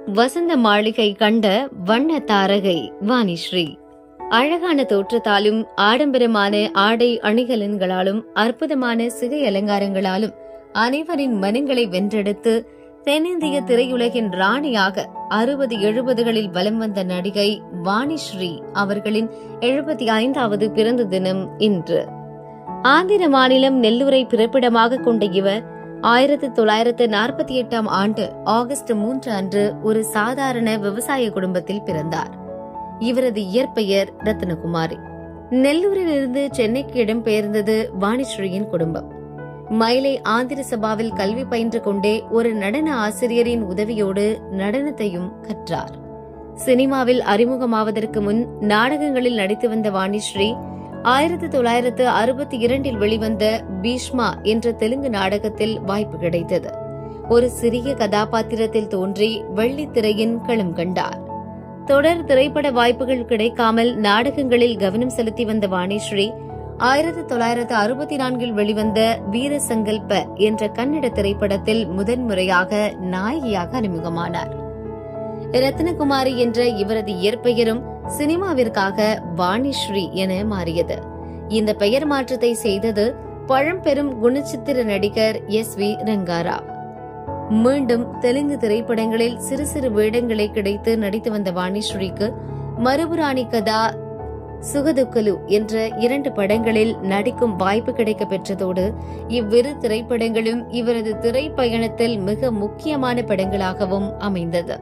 வசந்த மாளிகை கண்ட வண்ண தாரகை வாணிஸ்ரீ அழகான தோற்றத்தாலும் ஆடம்பரமான ஆடை அணிகலன்களாலும் அற்புதமான சிகை அலங்காரங்களாலும் அனைவரின் மனங்களை வென்றெடுத்து தென்னிந்திய திரையுலகின் ராணியாக அறுபது எழுபதுகளில் வலம் வந்த நடிகை வாணிஸ்ரீ அவர்களின் எழுபத்தி ஐந்தாவது பிறந்த தினம் இன்று ஆந்திர மாநிலம் நெல்லூரை பிறப்பிடமாக கொண்ட இவர் ஆயிரத்தி தொள்ளாயிரத்து நாற்பத்தி எட்டாம் ஆண்டு ஆகஸ்ட் மூன்று அன்று ஒரு சாதாரண விவசாய குடும்பத்தில் பிறந்தார் இவரது இயற்பெயர் ரத்னகுமாரி நெல்லூரிலிருந்து சென்னைக்கு இடம்பெயர்ந்தது வாணிஸ்ரீயின் குடும்பம் மயிலை ஆந்திர சபாவில் கல்வி பயின்று கொண்டே ஒரு நடன ஆசிரியரின் உதவியோடு நடனத்தையும் கற்றார் சினிமாவில் அறிமுகமாவதற்கு முன் நாடகங்களில் நடித்து வந்த வாணிஸ்ரீ ஆயிரத்தி தொள்ளாயிரத்து அறுபத்தி இரண்டில் வெளிவந்த பீஷ்மா என்ற தெலுங்கு நாடகத்தில் வாய்ப்பு கிடைத்தது ஒரு சிறிய கதாபாத்திரத்தில் தோன்றி வெள்ளித்திரையின் களம் கண்டார் தொடர் திரைப்பட வாய்ப்புகள் கிடைக்காமல் நாடகங்களில் கவனம் செலுத்தி வந்த வாணிஸ்ரீ ஆயிரத்தி தொள்ளாயிரத்து அறுபத்தி நான்கில் வெளிவந்த வீரசங்கல்ப என்ற கன்னட திரைப்படத்தில் முதன்முறையாக நாயகியாக அறிமுகமானார் ரத்னகுமாரி என்ற இவரது இயற்பெயரும் சினிமாவிற்காக வாணிஸ்ரீ என மாறியது இந்த பெயர் மாற்றத்தை செய்தது பழம்பெரும் குணச்சித்திர நடிகர் எஸ் வி ரங்காராவ் மீண்டும் தெலுங்கு திரைப்படங்களில் சிறு சிறு வேடங்களை கிடைத்து நடித்து வந்த வாணிஸ்ரீக்கு மறுபுராணி கதா சுகதுக்கலு என்ற இரண்டு படங்களில் நடிக்கும் வாய்ப்பு கிடைக்க பெற்றதோடு இவ்விரு திரைப்படங்களும் இவரது திரைப்பயணத்தில் மிக முக்கியமான படங்களாகவும் அமைந்தது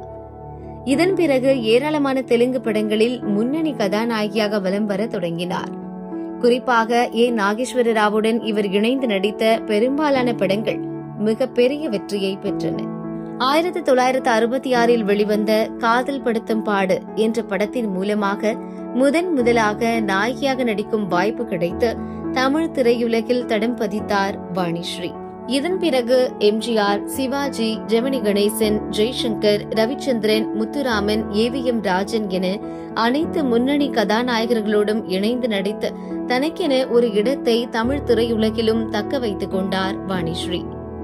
இதன் பிறகு ஏராளமான தெலுங்கு படங்களில் முன்னணி கதாநாயகியாக வலம் வர தொடங்கினார் குறிப்பாக ஏ நாகேஸ்வர ராவுடன் இவர் இணைந்து நடித்த பெரும்பாலான படங்கள் மிக பெரிய வெற்றியை பெற்றன ஆயிரத்தி தொள்ளாயிரத்து அறுபத்தி ஆறில் வெளிவந்த காதல் படுத்தும் பாடு என்ற படத்தின் மூலமாக முதன் முதலாக நாயகியாக நடிக்கும் வாய்ப்பு கிடைத்து தமிழ் திரையுலகில் தடம் பதித்தார் வாணிஸ்ரீ இதன் பிறகு எம்ஜிஆர் சிவாஜி ஜெமினி கணேசன் ஜெய்சங்கர் ரவிச்சந்திரன் முத்துராமன் ஏவிஎம் ராஜன் என அனைத்து முன்னணி கதாநாயகர்களோடும் இணைந்து நடித்து தனக்கென ஒரு இடத்தை தமிழ் திரையுலகிலும் தக்க வைத்துக் கொண்டார் வாணிஸ்ரீ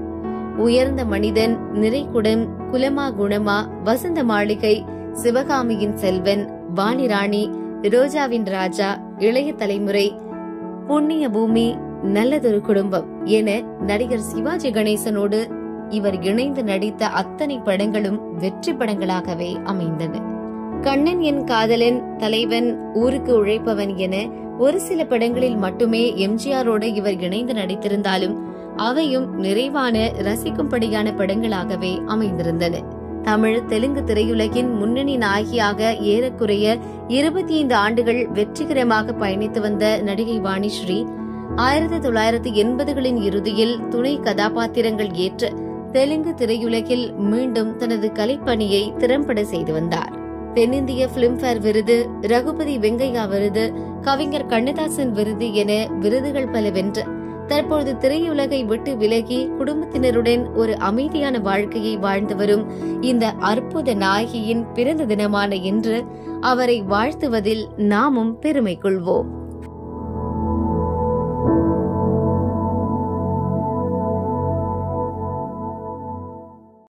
உயர்ந்த மனிதன் நிறைகுடம் குலமா குணமா வசந்த மாளிகை சிவகாமியின் செல்வன் வாணிராணி ரோஜாவின் ராஜா இளைய தலைமுறை புண்ணிய பூமி நல்லதொரு குடும்பம் என நடிகர் சிவாஜி கணேசனோடு இவர் இணைந்து நடித்த அத்தனை படங்களும் வெற்றி படங்களாகவே அமைந்தன கண்ணன் என் காதலன் தலைவன் ஊருக்கு உழைப்பவன் என ஒரு சில படங்களில் மட்டுமே எம்ஜிஆரோடு இவர் இணைந்து நடித்திருந்தாலும் அவையும் நிறைவான ரசிக்கும்படியான படங்களாகவே அமைந்திருந்தன தமிழ் தெலுங்கு திரையுலகின் முன்னணி நாயகியாக ஏறக்குறைய இருபத்தி ஐந்து ஆண்டுகள் வெற்றிகரமாக பயணித்து வந்த நடிகை வாணிஸ்ரீ ஆயிரத்தி தொள்ளாயிரத்தி எண்பதுகளின் இறுதியில் துணை கதாபாத்திரங்கள் ஏற்று தெலுங்கு திரையுலகில் மீண்டும் தனது கலைப்பணியை திறம்பட செய்து வந்தார் தென்னிந்திய பிலிம்பேர் விருது ரகுபதி வெங்கையா விருது கவிஞர் கண்ணதாசன் விருது என விருதுகள் பல வென்று தற்பொழுது திரையுலகை விட்டு விலகி குடும்பத்தினருடன் ஒரு அமைதியான வாழ்க்கையை வாழ்ந்து வரும் இந்த அற்புத நாயகியின் பிறந்த தினமான இன்று அவரை வாழ்த்துவதில் நாமும் பெருமை கொள்வோம்